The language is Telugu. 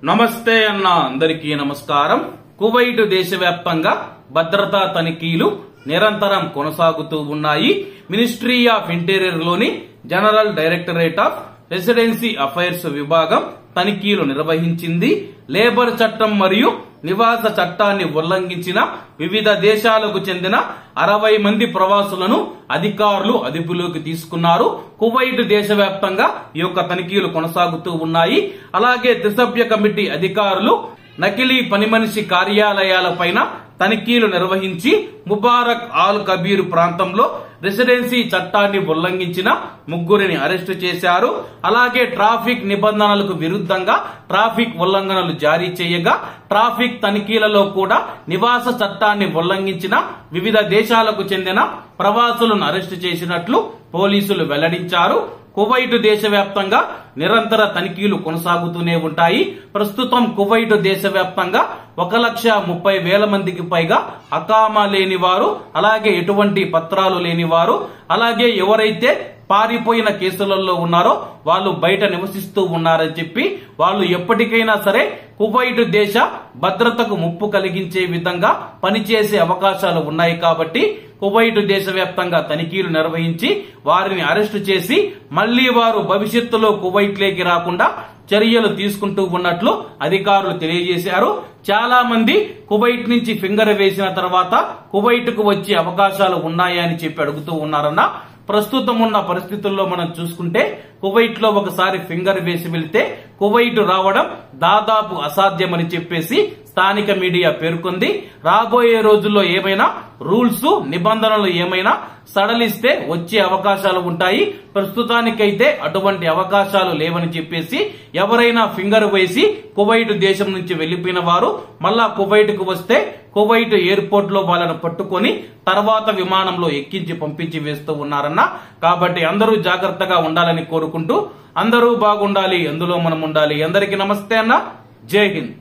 నమస్తే అన్న అందరికీ నమస్కారం కువైట్ దేశవ్యాప్తంగా భద్రతా తనిఖీలు నిరంతరం కొనసాగుతూ ఉన్నాయి మినిస్ట్రీ ఆఫ్ ఇంటీరియర్ లోని general directorate of residency affairs విభాగం తనిఖీలు నిర్వహించింది లేబర్ చట్టం మరియు నివాస చట్టాన్ని ఉల్లంఘించిన వివిధ దేశాలకు చెందిన అరవై మంది ప్రవాసులను అధికారులు అదుపులోకి తీసుకున్నారు కువైట్ దేశవ్యాప్తంగా ఈ యొక్క తనిఖీలు కొనసాగుతూ ఉన్నాయి అలాగే త్రిసభ్య కమిటీ అధికారులు నకిలీ పనిమనిషి కార్యాలయాలపైన తనిఖీలు నిర్వహించి ముబారక్ ఆల్ కబీర్ ప్రాంతంలో రెసిడెన్సీ చట్టాన్ని ఉల్లంఘించిన ముగ్గురిని అరెస్టు చేశారు అలాగే ట్రాఫిక్ నిబంధనలకు విరుద్ధంగా ట్రాఫిక్ ఉల్లంఘనలు జారీ చేయగా ట్రాఫిక్ తనిఖీలలో కూడా నివాస చట్టాన్ని ఉల్లంఘించిన వివిధ దేశాలకు చెందిన ప్రవాసులను అరెస్టు చేసినట్లు పోలీసులు వెల్లడించారు కువైట్ దేశవ్యాప్తంగా నిరంతర తనిఖీలు కొనసాగుతూనే ఉంటాయి ప్రస్తుతం కువైట్ దేశవ్యాప్తంగా ఒక లక్ష ముప్పై వేల మందికి పైగా అకామా లేని వారు అలాగే ఎటువంటి పత్రాలు లేని వారు అలాగే ఎవరైతే పారిపోయిన కేసులలో ఉన్నారో వాళ్ళు బయట నివసిస్తూ ఉన్నారని చెప్పి వాళ్ళు ఎప్పటికైనా సరే కువైట్ దేశ భద్రతకు ముప్పు కలిగించే విధంగా పనిచేసే అవకాశాలు ఉన్నాయి కాబట్టి కువైట్ దేశవ్యాప్తంగా తనిఖీలు నిర్వహించి వారిని అరెస్టు చేసి మళ్లీ వారు భవిష్యత్తులో కువైట్లోకి రాకుండా చర్యలు తీసుకుంటూ ఉన్నట్లు అధికారులు తెలియజేశారు చాలా మంది కువైట్ నుంచి ఫింగర్ వేసిన తర్వాత కువైట్ కు వచ్చే అవకాశాలు ఉన్నాయని చెప్పి అడుగుతూ ఉన్నారన్న ప్రస్తుతం ఉన్న పరిస్థితుల్లో మనం చూసుకుంటే కువైట్ లో ఒకసారి ఫింగర్ వేసి వెళ్తే కువైట్ రావడం దాదాపు అసాధ్యమని చెప్పేసి స్థానిక మీడియా పేర్కొంది రాబోయే రోజుల్లో ఏమైనా రూల్స్ నిబంధనలు ఏమైనా సడలిస్తే వచ్చే అవకాశాలు ఉంటాయి ప్రస్తుతానికైతే అటువంటి అవకాశాలు లేవని చెప్పేసి ఎవరైనా ఫింగర్ వేసి కువైట్ దేశం నుంచి వెళ్లిపోయిన వారు మళ్ళా కువైట్ కు వస్తే కువైట్ ఎయిర్పోర్ట్ లో వాళ్ళను పట్టుకొని తర్వాత విమానంలో ఎక్కించి పంపించి వేస్తూ ఉన్నారన్న కాబట్టి అందరూ జాగ్రత్తగా ఉండాలని కోరుకుంటూ అందరూ బాగుండాలి అందులో మనం ఉండాలి అందరికీ నమస్తే అన్న జై హింద్